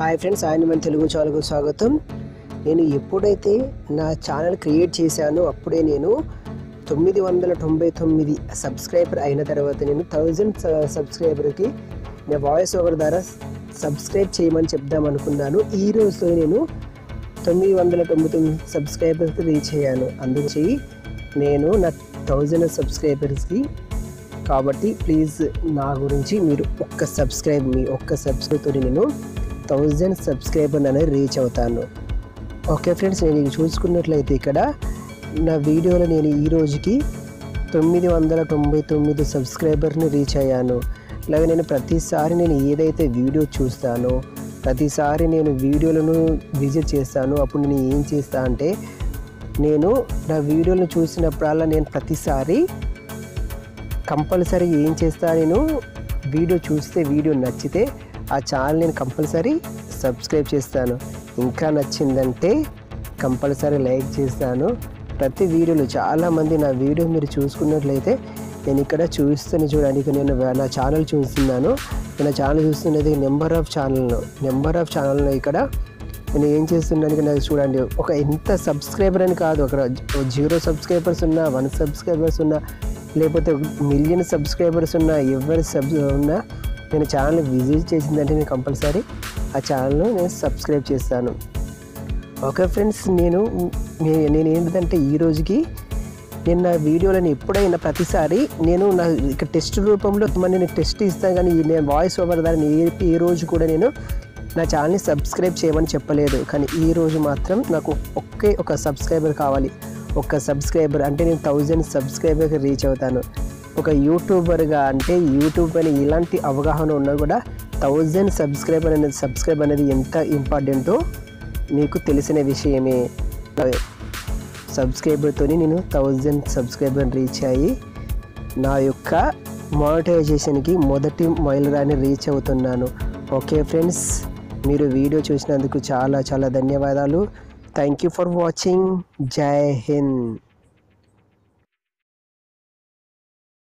hi friends ఆయన మన తెలుగు ఛానల్కు స్వాగతం నేను ఎప్పుడైతే నా ఛానల్ క్రియేట్ చేశానో అప్పుడే నేను తొమ్మిది వందల తొంభై తొమ్మిది సబ్స్క్రైబర్ అయిన తర్వాత నేను థౌజండ్ సబ్స్క్రైబర్కి నేను వాయిస్ ఓవర్ ద్వారా సబ్స్క్రైబ్ చేయమని చెప్దాం అనుకున్నాను ఈ రోజుతో నేను తొమ్మిది వందల తొంభై తొమ్మిది సబ్స్క్రైబర్కి రీచ్ అయ్యాను అందుకు నేను నా థౌజండ్ సబ్స్క్రైబర్స్కి కాబట్టి ప్లీజ్ నా గురించి మీరు ఒక్క సబ్స్క్రైబ్ మీ ఒక్క సబ్స్క్రైబ్తో నేను థౌజండ్ సబ్స్క్రైబర్ అనేది రీచ్ అవుతాను ఓకే ఫ్రెండ్స్ నేను ఇది చూసుకున్నట్లయితే ఇక్కడ నా వీడియోలో నేను ఈ రోజుకి తొమ్మిది వందల తొంభై తొమ్మిది సబ్స్క్రైబర్ని రీచ్ అయ్యాను ఇలాగ నేను ప్రతిసారి నేను ఏదైతే వీడియో చూస్తానో ప్రతిసారి నేను వీడియోలను విజిట్ చేస్తాను అప్పుడు నేను ఏం చేస్తా అంటే నేను నా వీడియోలను చూసినప్పుడల్లా నేను ప్రతిసారి కంపల్సరీ ఏం చేస్తా నేను వీడియో చూస్తే వీడియో నచ్చితే ఆ ఛానల్ నేను కంపల్సరీ సబ్స్క్రైబ్ చేస్తాను ఇంకా నచ్చిందంటే కంపల్సరీ లైక్ చేస్తాను ప్రతి వీడియోలో చాలామంది నా వీడియో మీరు చూసుకున్నట్లయితే నేను ఇక్కడ చూస్తాను చూడండి నేను నా ఛానల్ చూస్తున్నాను నా ఛానల్ చూస్తున్నది number of channel number of ఛానల్లో ఇక్కడ నేను ఏం చేస్తున్నాను ఇక్కడ చూడండి ఒక ఎంత సబ్స్క్రైబర్ అని కాదు ఒక జీరో సబ్స్క్రైబర్స్ ఉన్నా వన్ సబ్స్క్రైబర్స్ ఉన్నా లేకపోతే మిలియన్ సబ్స్క్రైబర్స్ ఉన్నా ఎవరి సబ్ ఉన్నా నేను ఛానల్ విజిట్ చేసిందంటే నేను కంపల్సరీ ఆ ఛానల్ను నేను సబ్స్క్రైబ్ చేస్తాను ఓకే ఫ్రెండ్స్ నేను నే- నేను ఏంటంటే ఈ రోజుకి నేను నా వీడియోలను ఎప్పుడైనా ప్రతిసారి నేను నా ఇక టెస్ట్ రూపంలో మరి నేను టెస్ట్ ఇస్తాను కానీ ఈ నేను వాయిస్ ఓవర్ ద్వారా నేను ఏ ఏ రోజు కూడా నేను నా ఛానల్ని సబ్స్క్రైబ్ చేయమని చెప్పలేదు కానీ ఈ రోజు మాత్రం నాకు ఒకే ఒక సబ్స్క్రైబర్ కావాలి ఒక సబ్స్క్రైబర్ అంటే నేను థౌజండ్ సబ్స్క్రైబర్కి రీచ్ అవుతాను ఒక యూట్యూబర్గా అంటే యూట్యూబ్ అని ఇలాంటి అవగాహన ఉన్నా కూడా థౌజండ్ సబ్స్క్రైబర్ అనేది సబ్స్క్రైబ్ అనేది ఎంత ఇంపార్టెంటో మీకు తెలిసిన విషయమే సబ్స్క్రైబర్తో నేను థౌజండ్ సబ్స్క్రైబర్ రీచ్ అయ్యి నా యొక్క మానిటైజేషన్కి మొదటి మైలురాని రీచ్ అవుతున్నాను ఓకే ఫ్రెండ్స్ మీరు వీడియో చూసినందుకు చాలా చాలా ధన్యవాదాలు థ్యాంక్ యూ ఫర్ వాచింగ్ జై హింద్